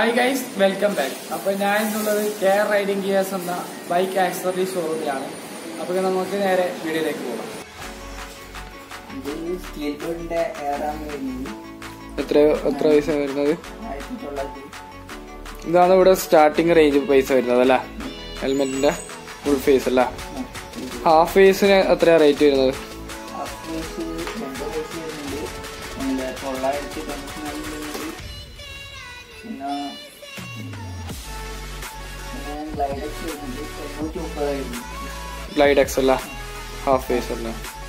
Hi guys welcome back അപ്പൊ ഞാൻ ഇന്നുള്ളത് കെ റൈഡിംഗ് ഗിയേഴ്സ് എന്ന ബൈക്ക് ആക്സസറി ഷോറൂമിലാണ് അപ്പൊ നമുക്ക് നേരെ വീഡിയോയിലേക്ക് പോകാം ഇത് സ്റ്റീൽ ബോർഡിന്റെ എയറാണ് വരുന്നത് എത്ര എത്ര പൈസ വരുന്നത് ആയിരത്തി തൊള്ളായിരത്തി ഇതാണ് ഇവിടെ സ്റ്റാർട്ടിങ് റേഞ്ച് പൈസ വരുന്നത് അല്ല ഹെൽമെറ്റിന്റെ ഫുൾ ഫേസ് അല്ല ഹാഫ് ഫേസിന് എത്രയാ റേറ്റ് വരുന്നത് ഹാഫ് ഫേസ് രണ്ട് ഫേസ് വരുന്നുണ്ട് പിന്നെ തൊള്ളായിരത്തി തൊണ്ണൂറ്റിനാല് വരുന്നുണ്ട് പിന്നെ പിന്നെ ഗ്ലൈഡക്സ് വരുന്നുണ്ട് എണ്ണൂറ്റി മുപ്പതായിരുന്നു ഗ്ലൈഡ് എക്സ് അല്ല ഹാഫ് ഫേസ് അല്ല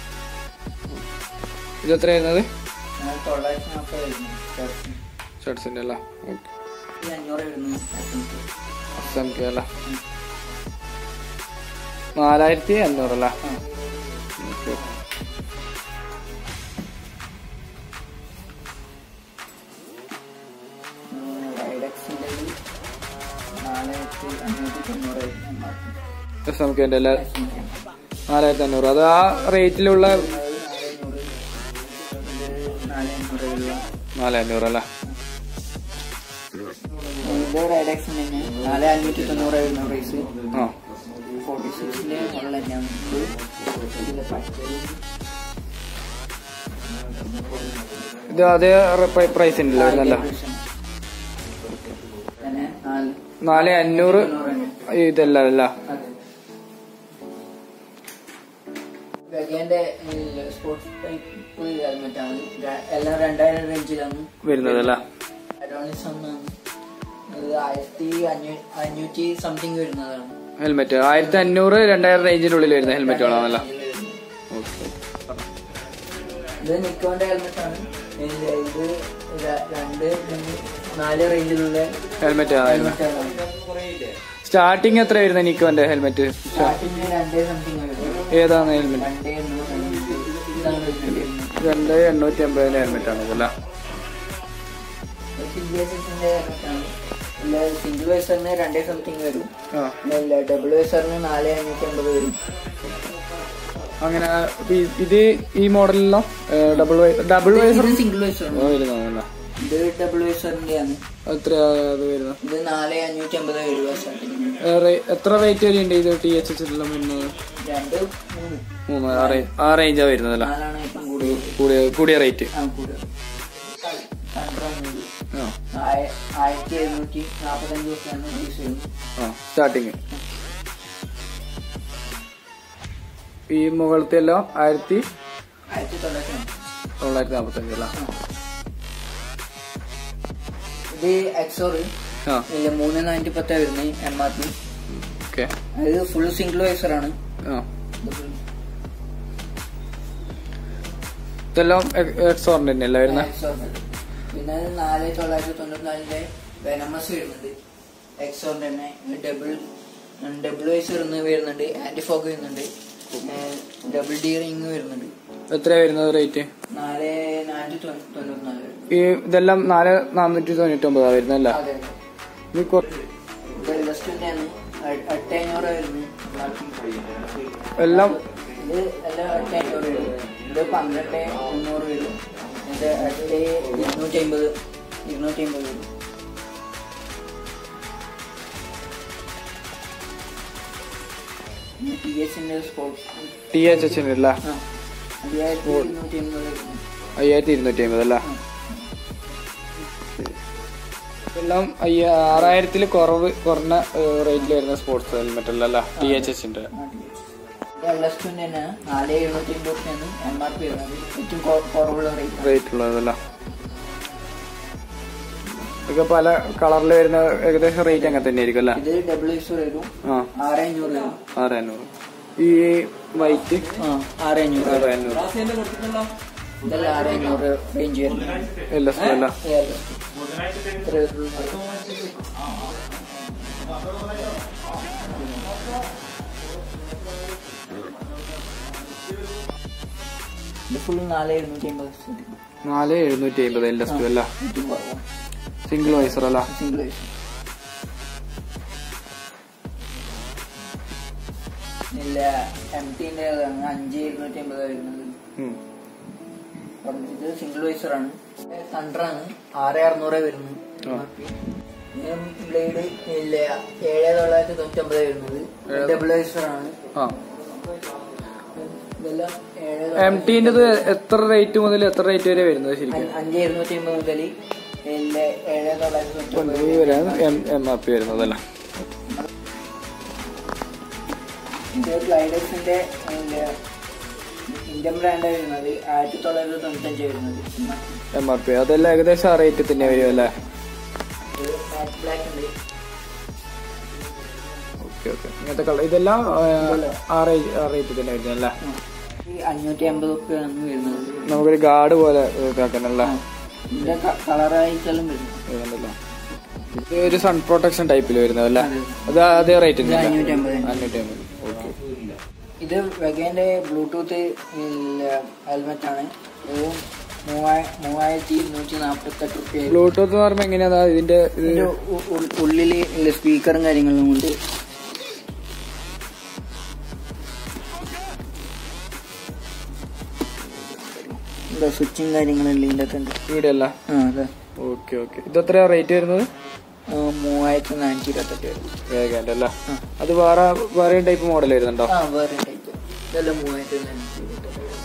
ഇത് എത്ര വരുന്നത് പിന്നെ തൊള്ളായിരത്തി നാൽപ്പതായിരുന്നു ഷർട്ട്സിന് ഷർട്ട്സിന്റെ അല്ല ഇത് അഞ്ഞൂറ് വരുന്നു എസ് എം കെ അല്ല നാലായിരത്തി അഞ്ഞൂറല്ല ഓക്കെ റൈഡക്സിൻ്റെ നാലായിരത്തി അഞ്ഞൂറ്റി തൊണ്ണൂറായിരുന്നു എസ് എം കെന്റെ അല്ല നാലായിരത്തി അഞ്ഞൂറ് അത് ആ റേറ്റിലുള്ള നാല് അഞ്ഞൂറ് അല്ല ഇത് റൈഡക്സ് തന്നെ നാല് അഞ്ഞൂറ്റി തൊണ്ണൂറായിരുന്നു പ്രൈസ് ആ ഫോർട്ടി സിക്സിന്റെ മുകളിൽ തന്നെയാണ് ഇതിലെ പച്ചരി ഇത് അതേ പ്രൈസ് ഉണ്ടല്ലോ വരുന്നല്ല തന്നെ നാല് നാല് അഞ്ഞൂറ് ഇതല്ല അല്ല അതെ ഗഗേന്റെ സ്പോർട്സ് ടൈപ്പ് ഹെൽമെറ്റ് ആണ് ര- എല്ലാം രണ്ടായിരം റേഞ്ചിലാണ് വരുന്നതല്ല അഡോണിസ് ഒന്നാണ് ഇത് ആയിരത്തി അഞ്ഞൂ അഞ്ഞൂറ്റി സംതിങ് വരുന്നതാണ് ഹെൽമെറ്റ് ആയിരത്തി അഞ്ഞൂറ് രണ്ടായിരം റേഞ്ചിന്റെ ഉള്ളിൽ വരുന്ന ഹെൽമെറ്റ് വേണമെന്നല്ല ഓക്കെ ഇത് നിക്കോന്റെ ഹെൽമെറ്റ് ആണ് ഇത് ഇത് ര- രണ്ട് മൂന്ന് നാല് റേഞ്ചിലുള്ള ഹെൽമെറ്റ് ഹെൽമെറ്റ് ആണ് സ്റ്റാർട്ടിങ് എത്ര വരുന്നത് നിക്കോന്റെ ഹെൽമെറ്റ് സ്റ്റാർട്ടിങ് രണ്ടേ സംതിങ് വരും ഏതാണ് ഹെൽമെറ്റ് രണ്ടേ എണ്ണൂറ് അഞ്ഞൂറ്റി ഇതാണ് വരുന്നത് രണ്ട് എണ്ണൂറ്റി അമ്പതിന്റെ ഹെൽമെറ്റ് ആണ് ഇതല്ല സിംഗിൾസിന്റെ ഹെൽമെറ്റ് ആണ് ഇല്ല സിംഗിൾ വയസ്സറിന് രണ്ടേ സംതിങ് വരും ആ ഇല്ല ഡബിൾ വയസ്സറിന് നാല് അഞ്ഞൂറ്റി അമ്പത് വരും അങ്ങനെ ഇ- ഇത് ഈ മോഡലിലോ ഡബിൾ ഡബിൾ വൈസ് ഇത് സിംഗിൾ വയസ്സാണ് വരുന്നതല്ല ഇത് ഡബിൾ വയസ്സറിന്റെ ആണ് എത്രയാ അത് വരുന്നത് ഇത് നാല് അഞ്ഞൂറ്റി അമ്പത് വരും സ്റ്റാർട്ടിങ് ഏ, റേ- എത്ര റേറ്റ് വരെയുണ്ട് ഇത് ടി എച്ച് എച്ച് എല്ലാം വരുന്നത് രണ്ട് മൂന്ന് മൂന്ന് ആ റേ- ആ റേഞ്ചാ വരുന്നതല്ല നാലാണ് ഇപ്പം കൂടുതൽ കൂടിയ കൂടിയ റേറ്റ് ആ കൂടുതൽ കണ്ടത് ആ ആയ- ആയിരത്തി എഴുന്നൂറ്റി നാൽപ്പത്തഞ്ച് ദിവസമാണ് ഫീസ് വരുന്നത് ആ സ്റ്റാർട്ടിങ് ഈ മുകളിലത്തെ എല്ലാം ആയിരത്തി ആയിരത്തി തൊള്ളായിരത്തി തൊള്ളായിരത്തി നാൽപ്പത്തി അഞ്ചല്ല ഇത് എക്സോറ് ആ ഇല്ല മൂന്ന് നാനൂറ്റി പത്താ വരുന്നത് എം ആർ പി ഓക്കെ അത് ഫുൾ സിംഗിൾ വയസ്സറാണ് ആ ഇതെല്ലാം എക്സോറിന്റെ തന്നെ അല്ല വരുന്നത് പിന്നെ അത് നാല് തൊള്ളായിരത്തി തൊണ്ണൂറ്റിനാലിന്റെ വെനമസ് വരുന്നുണ്ട് എക്സോറിന്റെ തന്നെ ഡബിൾ ഡബിൾ വയസ്സ് വരുന്നത് വരുന്നുണ്ട് ആന്റി ഫോഗ് വരുന്നുണ്ട് ഡബിൾ ഡി റിങ് വരുന്നുണ്ട് എത്രയാ വരുന്നത് റേറ്റ് നാല് നാനൂറ്റി തൊണ്ണൂ- തൊണ്ണൂറ്റിനാല് വരും. ഈ ഇതെല്ലാം നാല് നാനൂറ്റി തൊണ്ണൂറ്റി ഒമ്പതാ വരുന്നല്ല അതെ ഇത് കൊ- ഇത് ജസ്റ്റ് തന്നെയാണ് എട്ട് അഞ്ഞൂറ് വരുന്നത് എല്ലാം ഇത് എല്ലാം എട്ട് അഞ്ഞൂറ് വരും ഇത് പന്ത്രണ്ട് മുന്നൂറ് വരും ഇത് എട്ട് ഇരുന്നൂറ്റി അമ്പത് ഇരുന്നൂറ്റി അമ്പത് വരും ടി എസിന്റെ സ്പോർട്സ് ടി എച്ച് എച്ച് അല്ല ആ അയ്യായിരത്തി ഇരുന്നൂറ്റി അമ്പത് വരും അയ്യായിരത്തി ഇരുന്നൂറ്റി അമ്പത് അല്ല എല്ലാം അയ്യ ആറായിരത്തിൽ കുറവ് കുറഞ്ഞ റേറ്റിൽ വരുന്ന സ്പോർട്സ് ഹെൽമെറ്റ് അല്ല ടി എച്ച് എച്ചിന്റെ എൽ എസ് ടുവിന്റെ തന്നെ നാല് എഴുന്നൂറ്റി അമ്പതിനാണ് എം ആർ പി വരുന്നത് ഏറ്റവും കൊ- കുറവുള്ള റേറ്റ് റേറ്റ് ഉള്ളതല്ല ഇതൊക്കെ പല കളറിൽ വരുന്ന ഏകദേശം റേറ്റ് അങ്ങനെ തന്നെ ആയിരിക്കും അല്ലേ ഇത് ഡബിൾ എക്സ് വരും ആ ആറ് അഞ്ഞൂറ് വരും ആറ് അഞ്ഞൂറ് ഈ വൈറ്റ് ആ ആറ് അഞ്ഞൂറ് ആറ് അഞ്ഞൂറ് ഇതെല്ലാം ആറ് അഞ്ഞൂറ് റേഞ്ച് വരുന്നത് എൽ എസ് അല്ല ഇത് ഫുൾ നാല് എഴുന്നൂറ്റി അമ്പത് നാല് എഴുന്നൂറ്റി അമ്പത് എൽ എസ് അല്ല സിംഗിൾ വൈസർ അല്ല സിംഗിൾ ഇല്ല എം ടിന്റെ അഞ്ച് ഇരുന്നൂറ്റി അമ്പത് വരുന്നത് ഉം. ഇത് സിംഗിൾ വൈസറാണ് തണ്ടറാണ് ആറ് അറുന്നൂറ് വരുന്നത് ആ. ബ്ലേഡ് ഇല്ല ഏഴ് തൊള്ളായിരത്തി തൊണ്ണൂറ്റൊമ്പത് വരുന്നത് ഡബിൾ ആണ് ആ ഇതെല്ലാം ഏഴ് എം ടിൻ്റെത് എത്ര റേറ്റ് മുതൽ എത്ര റേറ്റ് വരെ വരുന്നത് ശരിക്കും അഞ്ച് ഇരുന്നൂറ്റി അമ്പത് മുതൽ ഇല്ല ഏഴ് തൊള്ളായിരത്തി തൊണ്ണൂറ്റൊമ്പത് ഈ വരെയാണ് എം എം ആർ പി വരുന്നത് അല്ല ഇത് ഗ്ലൈഡേഴ്സിന്റെ ഇന്ത്യൻ ബ്രാൻഡ് വരുന്നത് ആയിരത്തി തൊള്ളായിരത്തി തൊണ്ണൂറ്റഞ്ച് വരുന്നത് എം ആർ പി അതെല്ലാം ഏകദേശം ആ റേറ്റ് തന്നെ വരും അല്ലേ ഇത് മാറ്റ് ബ്ലാക്ക് ഉണ്ട് ഓക്കെ ഓക്കെ ഇങ്ങനത്തെ കളർ ഇതെല്ലാം ആ, ആ റേറ്റ് ആ റേറ്റ് തന്നെ വരുന്നത് അല്ലേ ഈ അഞ്ഞൂറ്റി അമ്പത് റുപ്യാണ് വരുന്നത് നമുക്കൊരു ഗാർഡ് പോലെ ഇതാക്കാനല്ലേ ഇതിന്റെ കളറായിട്ടെല്ലാം വരുന്നത് ഇതുണ്ടല്ലോ ഇത് ഒരു സൺ പ്രൊട്ടക്ഷൻ ടൈപ്പിൽ വരുന്നതല്ലേ അത് അതേ റേറ്റ് ഇത് അഞ്ഞൂറ്റി അമ്പത് അഞ്ഞൂറ്റി അമ്പത് ഓക്കെ ഇത് വെഗേന്റെ ബ്ലൂടൂത്ത് ഹെൽമെറ്റ് ആണ് ഇത് മൂവായി- മൂവായിരത്തി ഇരുന്നൂറ്റി നാൽപ്പത്തെട്ട് റുപ്യ ബ്ലൂടൂത്ത് എന്ന് പറയുമ്പോൾ എങ്ങനെയാ ഇതിന്റെ ഇത് ഇതിന്റെ ഉ- ഉ- ഉള്ളില് ഉള്ള സ്പീക്കറും കാര്യങ്ങളും ഉണ്ട് എന്താ സ്വിച്ചും കാര്യങ്ങളെല്ലാം ഇതിന്റെ ഒക്കെ ഉണ്ട് ഇവിടെ അല്ല ആ അതെ ഓക്കെ ഓക്കെ ഇത് എത്രയാ റേറ്റ് വരുന്നത് ആ, മൂവായിരത്തി നാനൂറ്റി ഇരുപത്തെട്ട് വരും വേഗൻ്റെ അല്ല അത് വേറെ വേറെ ടൈപ്പ് മോഡൽ വരുന്നുണ്ടോ ആ വേറെ ടൈപ്പ് ഇതെല്ലാം മൂവായിരത്തി നാനൂറ്റി ഇരുപത്തെട്ട് വരും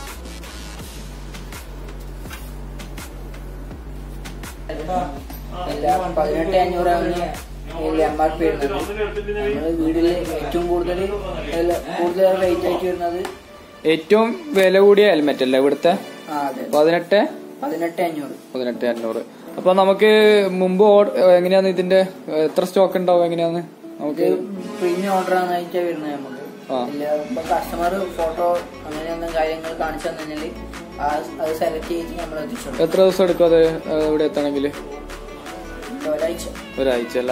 എല്ലാം പതിനെട്ട് അഞ്ഞൂറാണ് എം ആർ പി വരുന്നത് നമ്മുടെ വീട്ടിൽ ഏറ്റവും കൂടുതൽ കൂടുതൽ റേറ്റ് ആയിട്ട് വരുന്നത് ഏറ്റവും വില കൂടിയ ഹെൽമെറ്റ് അല്ലേ ഇവിടുത്തെ ആ അതെ പതിനെട്ട് പതിനെട്ട് അഞ്ഞൂറ് പതിനെട്ട് അഞ്ഞൂറ് അപ്പൊ നമുക്ക് മുമ്പ് ഓർഡർ എങ്ങനെയാന്ന് ഇതിന്റെ എത്ര സ്റ്റോക്ക് ഉണ്ടാവും എങ്ങനെയാന്ന് നമുക്ക് ഇത് പ്രീമിയം ഓർഡർ ആണെന്നായിട്ടാ വരുന്നത് നമുക്ക് ആ. ഇല്ല ഇപ്പൊ കസ്റ്റമർ ഫോട്ടോ അങ്ങനെ എന്തെങ്കിലും കാര്യങ്ങൾ കാണിച്ചു തന്നാൽ അത് സെലക്ട് ചെയ്ത് നമ്മൾ എത്തിച്ചു എത്ര ദിവസം എടുക്കും അത് ഇവിടെ എത്തണമെങ്കിൽ ഒരാഴ്ച ഒരാഴ്ച അല്ല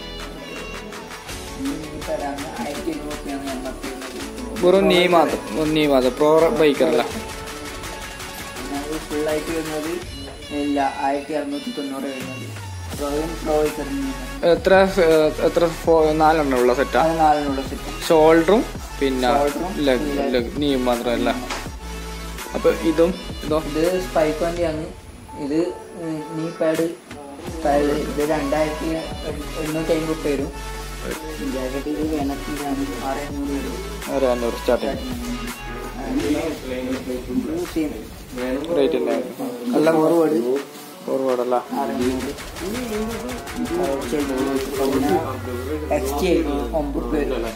തരാണ് ആയിരത്തി ഇരുന്നൂറ് രൂപയാണ് എം ആർ പി വരുന്നത് വെറും നീ മാത്രം നീ മാത്രം പ്രോ ബൈക്കറല്ല പിന്നെ ഫുള്ളായിട്ട് വരുന്നത് ഇല്ല ആയിരത്തി അറുന്നൂറ്റി തൊണ്ണൂറ് വരുന്നത് പ്രോയും പ്രോയ്ക്ക് എത്ര ഏഹ്, എത്ര ഫോ- നാലെണ്ണം ഉള്ള സെറ്റാ അത് നാലിനുള്ള സെറ്റ് ഷോൾഡറും പിന്നെ Shoulder-ഉം ലെഗ് ലെഗ് നീ മാത്രമല്ല അപ്പൊ ഇതും ഇതോ ഇത് സ്പൈക്ക് വണ്ടിയാണ് ഇത് നീ പാഡ് പാഡ് ഇത് രണ്ടായിരത്തി എണ്ണൂറ്റി അമ്പത് റുപ്യ വരും ജാക്കറ്റ് ഇത് വേണത്തിന്റെ ആണ് ആറ് അഞ്ഞൂറ് വരും ഒരു അഞ്ഞൂറ് സ്റ്റാർട്ടിങ് റേറ്റ് തന്നെ എല്ലാം ഫോർവേഡ് ഫോർവേഡ് അല്ല അറുന്നൂറ് പിന്നെ എക്സ്ചേ ഒമ്പത് റുപ്യ വരും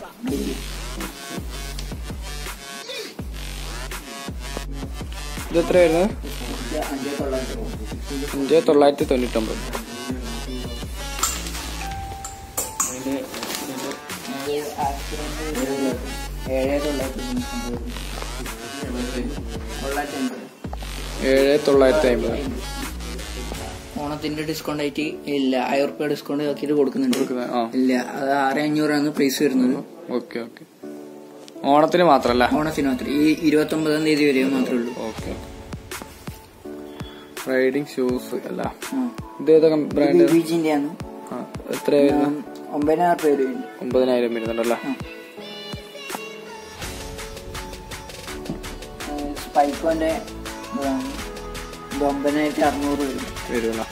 ഇത് എത്ര വരുന്നത് ഇത് അഞ്ചേ തൊള്ളായിരത്തി അഞ്ച് തൊള്ളായിരത്തി തൊണ്ണൂറ്റൊമ്പത് ഇത് ആക്സിഡന്റ് ഏഴ് തൊള്ളായിരത്തി തൊള്ളായിരത്തി അമ്പത് ഏഴ് തൊള്ളായിരത്തി അമ്പത് ഓണത്തിന്റെ ഡിസ്കൗണ്ട് ആയിട്ട് ഇല്ല ആയിരം റുപ്യ ഡിസ്കൗണ്ട് ആക്കിയിട്ട് കൊടുക്കുന്നുണ്ട് കൊടുക്കുന്നത് ആ ഇല്ല അത് ആറ് അഞ്ഞൂറാണ് പ്രൈസ് വരുന്നത് ഓക്കെ ഓക്കെ ഓണത്തിന് മാത്രല്ല ഓണത്തിന് മാത്രം ഈ ഇരുപത്തി ഒമ്പതാം തീയതി വരെ മാത്രമേ ഉള്ളൂ ഓക്കെ റൈഡിങ് ഷൂസ് അല്ല ആ. ഇത് ഏതാ ബ്രാൻഡ് ഇത് ബീച്ചിന്റെ ആണ് ആ എത്ര വരുന്നത് ഒമ്പതിനായിരം രൂപ വരുന്നുണ്ട് ഒമ്പതിനായിരം വരുന്നുണ്ടല്ലോ സ്പൈക്കോന്റെ ഇതാണ് ഇത് ഒമ്പതിനായിരത്തി അറുന്നൂറ് വരും വരുമല്ലോ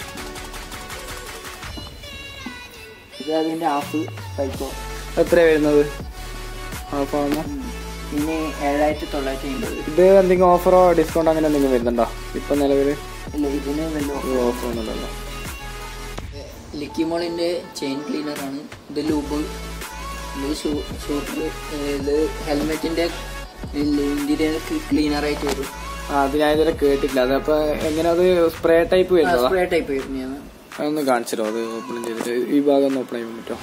ഇത് അതിന്റെ ഹാഫ് സ്പൈക്കോ എത്ര വരുന്നത് ഹാഫ് ആകുമ്പോൾ പിന്നെ ഏഴായിരത്തി തൊള്ളായിരത്തി അമ്പത് ഇത് എന്തെങ്കിലും ഓഫറോ ഡിസ്കൗണ്ട് അങ്ങനെ എന്തെങ്കിലും വരുന്നുണ്ടോ ഇപ്പൊ നിലവിൽ ഇല്ല ഇതിന് വല്ല ഓഫർ ഒന്നുമില്ലല്ലോ ലിക്കിമോളിന്റെ ചെയിൻ ക്ലീനർ ആണ് ഇത് ലൂബ് ഇത് ഷൂട്ടിൽ ഇത് ഹെൽമെറ്റിന്റെ ഇന്റീരിയർ ക്ലീനർ ആയിട്ട് വരും ആ അത് ഞാൻ ഇതുവരെ കേട്ടില്ല അത് അപ്പൊ എങ്ങനെ അത് സ്പ്രേ ടൈപ്പ് വരുന്നതാ സ്പ്രേ ടൈപ്പ് വരുന്നതാണ് അതൊന്ന് കാണിച്ചിട്ടോ അത് ഓപ്പൺ ചെയ്തിട്ട് ഈ ഭാഗം ഒന്ന് ഓപ്പൺ ചെയ്യാൻ പറ്റുമോ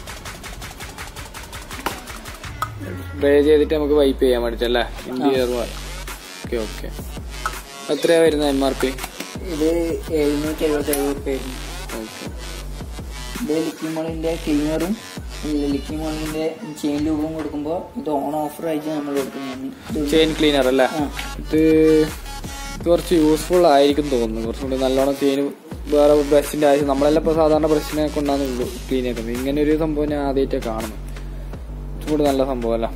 സ്പ്രേ ചെയ്തിട്ട് നമുക്ക് വൈപ്പ് ചെയ്യാൻ വേണ്ടിട്ടല്ലേ ഇന്റീരിയർ ഓക്കെ ഓക്കെ എത്രയാ വരുന്നത് എം ആർ പി ഇത് എഴുന്നൂറ്റി എഴുപത്തി ഏഴ് റുപ്യ വരുന്നു ഓക്കെ ഇത് ലിക്കിമോളിന്റെ ക്ലീനറും ലിക്കിമോളിന്റെ ചെയിൻ ലൂബും കൊടുക്കുമ്പോൾ ഇത് ഓൺ ഓഫർ ആയിട്ട് നമ്മൾ കൊടുക്കുന്നതാണ് ഇത് ചെയിൻ ക്ലീനർ അല്ലേ ആ. ഇത് ഇത് കുറച്ച് യൂസ്ഫുൾ ആയിരിക്കും തോന്നുന്നു കുറച്ചും കൂടി നല്ലോണം ചെയിൻ വേറെ ബ്രഷിന്റെ ആവശ്യം നമ്മളെല്ലാം ഇപ്പൊ സാധാരണ ബ്രഷിനെ കൊണ്ടാണ് ക്ലീൻ ആക്കുന്നത് ഇങ്ങനെ ഒരു സംഭവം ഞാൻ ആദ്യമായിട്ടാണ് കാണുന്നത് കുറച്ചും കൂടി നല്ല സംഭവം അല്ല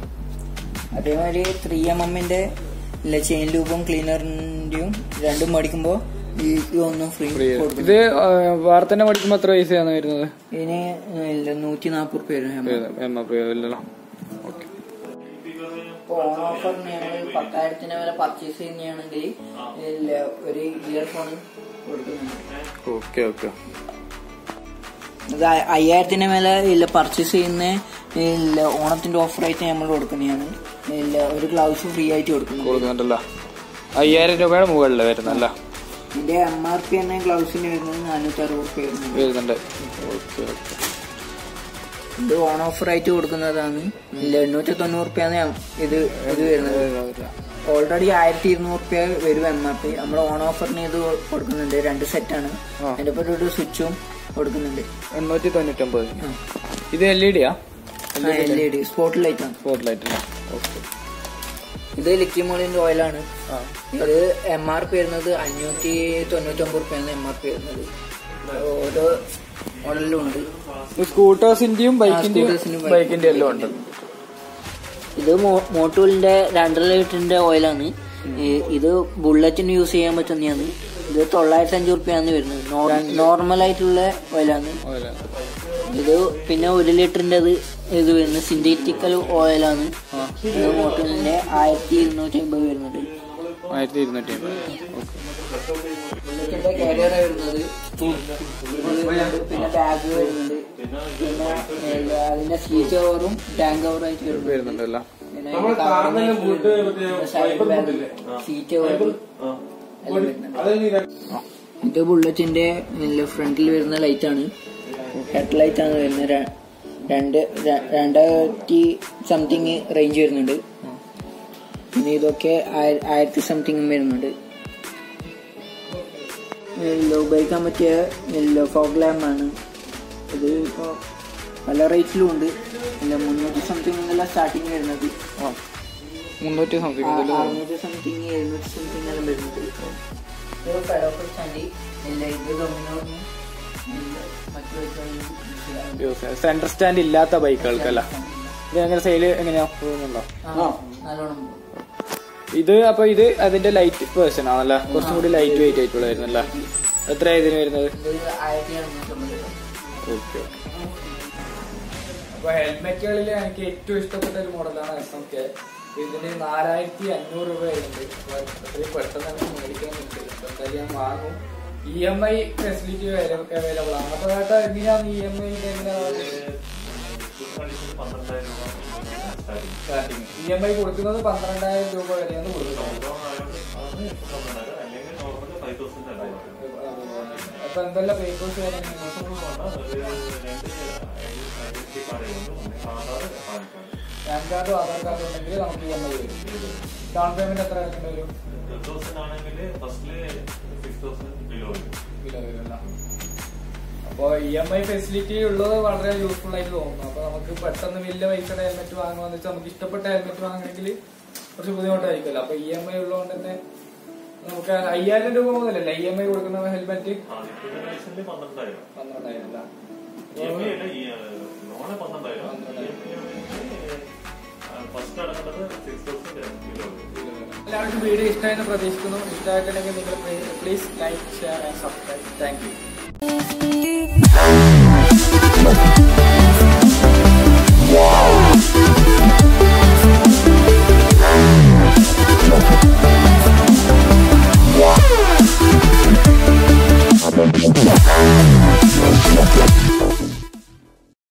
അതേമാതിരി ത്രീ എം എമ്മിന്റെ ചെയിൻ ലൂബും ക്ലീനറിന്റെയും രണ്ടും മേടിക്കുമ്പോൾ ഈ ഒന്നും ഫ്രീ ഫ്രീ കൊടുക്കും ഇത് ആ, വേറെ തന്നെ പഠിക്കുമ്പോ എത്ര പൈസയാണ് വരുന്നത് ഇതിന് നൂറ്റി നാൽപ്പത് റുപ്യ വരും എം എ ഇല്ലല്ലോ ഓക്കെ ഇപ്പോൾ ഓൺ ഓഫറിന് ഞങ്ങൾ പത്തായിരത്തിന് വില പർച്ചേസ് ചെയ്യുകയാണെങ്കിൽ ഇല്ല, ഒരു ഇയർഫോൺ കൊടുക്കുന്നുണ്ട് ഓക്കെ ഓക്കെ ഇത് അ- അയ്യായിരത്തിന് മേലെ ഇല്ല പർച്ചേസ് ചെയ്യുന്ന ഇല്ല ഓണത്തിന്റെ ഓഫറായിട്ട് നമ്മൾ കൊടുക്കുന്നതാണ് ഇല്ല ഒരു ഗ്ലൗസ് ഫ്രീ ആയിട്ട് കൊടുക്കുന്നു കൊടുക്കുന്നുണ്ടല്ലോ അയ്യായിരം രൂപയുടെ മുകളിൽ വരുന്നല്ല ഇതിന്റെ എം ആർ പി എന്ന ഗ്ലൗസിന് വരുന്നത് നാനൂറ്റി അറുപത് റുപ്യ വരുന്നുണ്ട് വരുന്നുണ്ട് ഓക്കെ ഓക്കെ ഇത് ഓൺ ഓഫറായിട്ട് കൊടുക്കുന്നതാണ് ഇല്ല എണ്ണൂറ്റി തൊണ്ണൂറ് റുപ്യാണ് ഇത് ഇത് വരുന്നത് ഓൾറെഡി ആയിരത്തി ഇരുന്നൂറ് റുപ്യ വരും എം ആർ പി നമ്മൾ ഓൺ ഓഫറിന് ഇത് കൊടുക്കുന്നുണ്ട് രണ്ട് സെറ്റാണ് ആ. അതിന്റെ ഒപ്പം ഒരു സ്വിച്ചും കൊടുക്കുന്നുണ്ട് എണ്ണൂറ്റി തൊണ്ണൂറ്റൊമ്പത് ഇത് എൽ ഇ ഡിയാ L E D spot light ആണ് സ്പോട്ട് ലൈറ്റ് ഓക്കെ ഇത് ലിക്കിമോളിന്റെ ഓയിലാണ് ആ ഇത് എം ആർ പി വരുന്നത് അഞ്ഞൂറ്റി തൊണ്ണൂറ്റൊമ്പത് റുപ്യാണ് എം ആർ പി വരുന്നത് ഓരോ മോഡലിലും ഉണ്ട് സ്കൂട്ടേഴ്സിന്റെയും ബൈക്കിന്റെയും സ്കൂട്ടേഴ്സിനും ബൈക്കിന്റെ എല്ലാം ഉണ്ട് ഇത് മോ- മോട്ടോളിന്റെ രണ്ടര ലിറ്ററിന്റെ ഓയിലാണ് ഈ- ഇത് ബുള്ളറ്റിന് യൂസ് ചെയ്യാൻ പറ്റുന്നതാണ് ഇത് തൊള്ളായിരത്തി അഞ്ചു റുപ്യാണ് വരുന്നത് നോർമൽ ആയിട്ടുള്ള ഓയിലാണ് ഓയിലാ. ഇത് പിന്നെ ഒരു ലിറ്ററിന്റെ ഇത് വരുന്നത് സിന്തറ്റിക്കൽ ഓയിലാണ് ഇത് മോട്ടോളിന്റെ ആയിരത്തി ഇരുന്നൂറ്റി അമ്പത് വരുന്നുണ്ട് ആയിരത്തി ഇരുന്നൂറ്റി അമ്പത് ഓക്കെ ബുള്ളറ്റിന്റെ കാരിയർ വരുന്നത് പിന്നെ ബാഗ് വരുന്നുണ്ട് പിന്നെ ഏ, അതിന്റെ സീറ്റ് കവറും ടാങ്ക് കവറായിട്ട് വരുന്നുണ്ട് വരുന്നുണ്ടല്ലോ പിന്നെ അതിന്റെ കവറിന്റെ പിന്നെ സൈഡ് ബാഗ് സീറ്റ് കവർ ഇത് ബുള്ളറ്റിന്റെ ഫ്രണ്ടിൽ വരുന്ന ലൈറ്റ് ആണ് ഹെഡ് ലൈറ്റ് ആണ് വരുന്നത് ര- രണ്ട് ര- രണ്ടായിരത്തി സംതിങ് റേഞ്ച് വരുന്നുണ്ട് പിന്നെ ഇതൊക്കെ ആയി- ആയിരത്തി സംതിങ് വരുന്നുണ്ട് ഇല്ല, ഉപയോഗിക്കാൻ പറ്റിയ ഫോഗ് ലാമ്പ് ആണ് ഇത് ഇപ്പോൾ പല റേറ്റിലും ഉണ്ട് ഇല്ല മുന്നൂറ്റി സംതിങ് എന്നല്ല സ്റ്റാർട്ടിങ് വരുന്നത് ആ മുന്നൂറ്റി സംതിങ് ആ, ഇതില് അറുന്നൂറ്റി സംതിങ് എഴുന്നൂറ്റി സംതിങ് എല്ലാം വരുന്നുണ്ട് ഇത് ഫെഡോക്കൽ സ്റ്റാൻഡ് ഇല്ല ഇത് ഡൊമിനോറിനും ഇല്ല മറ്റു വെച്ചാൽ യൂസ് ചെയ്യാം. സെന്റർ സ്റ്റാൻഡ് ഇല്ലാത്ത ബൈക്കുകൾക്കല്ല ഇത് എങ്ങനെ സെയില് എങ്ങനെയാ പോകുന്നുണ്ടോ നല്ലോണം പോകും. ഇത് അപ്പൊ ഇത് അതിന്റെ ലൈറ്റ് വേർഷൻ ആണല്ലേ കുറച്ചും കൂടി ലൈറ്റ് വെയിറ്റ് ആയിട്ടുള്ള വരുന്നല്ലേ എത്രയാ ഇതിന് വരുന്നത് ഇത് ആയിരത്തി എഴുന്നൂറ്റമ്പത് രൂപ. ഓക്കെ അപ്പൊ ഹെൽമെറ്റുകളിൽ എനിക്ക് ഏറ്റവും ഇഷ്ടപ്പെട്ട ഒരു മോഡലാണ് എസ് എം കെ ഇതിന് നാലായിരത്തി അഞ്ഞൂറ് രൂപ വരുന്നുണ്ട് അപ്പൊ അത്രയും പെട്ടെന്ന് എനിക്ക് മേടിക്കണമെന്നുണ്ട് അപ്പൊ എന്തായാലും ഞാൻ വാങ്ങും E M I facility available ആണ് അപ്പൊ ചേട്ടാ എങ്ങനെയാണ് E M I starting E M I കൊടുക്കുന്നത് പന്ത്രണ്ടായിരം രൂപ വരെയാണ് കൊടുക്കുന്നത് അപ്പൊ എന്തെല്ലാം പേപ്പേഴ്സ് പാൻ കാർഡും ആധാർ കാർഡും ഉണ്ടെങ്കിൽ നമുക്ക് ഇ എം ഐ വരും ഡൗൺ പേയ്മെന്റ് എത്ര ആയിട്ടുണ്ട് വരും കിലോ വരുമല്ലോ അപ്പോൾ ഇ എം ഐ ഫെസിലിറ്റി ഉള്ളത് വളരെ യൂസ്ഫുൾ ആയിട്ട് തോന്നുന്നു അപ്പൊ നമുക്ക് പെട്ടെന്ന് വലിയ പൈസയുടെ ഹെൽമെറ്റ് വാങ്ങുകയെന്ന് വെച്ചാൽ നമുക്ക് ഇഷ്ടപ്പെട്ട ഹെൽമെറ്റ് വാങ്ങണമെങ്കിൽ കുറച്ച് ബുദ്ധിമുട്ടായിരിക്കുമല്ലോ അപ്പൊ ഇ എം ഐ ഉള്ളതുകൊണ്ട് തന്നെ നമുക്ക് അയ്യായിരം രൂപ മുതലല്ലേ ഇ എം ഐ കൊടുക്കുന്ന ഹെൽമെറ്റ് പന്ത്രണ്ടായിരം അല്ല ഫസ്റ്റ് അടക്കുന്നത് സിക്സ് തൗസൻഡ് എല്ലാവർക്കും വീഡിയോ ഇഷ്ടമായെന്ന് പ്രതീക്ഷിക്കുന്നു ഇഷ്ടമായിട്ടുണ്ടെങ്കിൽ നിങ്ങൾ please like share and subscribe thank you Thank you.